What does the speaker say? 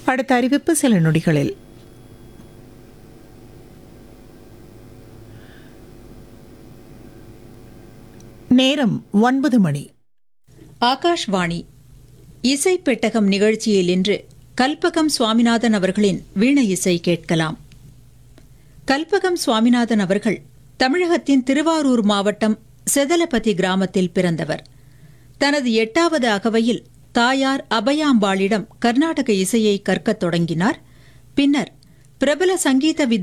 அடுத்த அறிவிப்பு சில நொடிகளில் நேரம் ஒன்பது மணி ஆகாஷ்வாணி இசை பெட்டகம் நிகழ்ச்சியில் இன்று கல்பகம் சுவாமிநாதன் அவர்களின் வீண இசை கேட்கலாம் கல்பகம் சுவாமிநாதன் அவர்கள் தமிழகத்தின் திருவாரூர் மாவட்டம் செதலபதி கிராமத்தில் பிறந்தவர் தனது எட்டாவது அகவையில் தாயார் அபயாம்பாளிடம் கர்நாடக இசையை கற்கத் தொடங்கினார் பின்னர் பிரபல சங்கீத வித்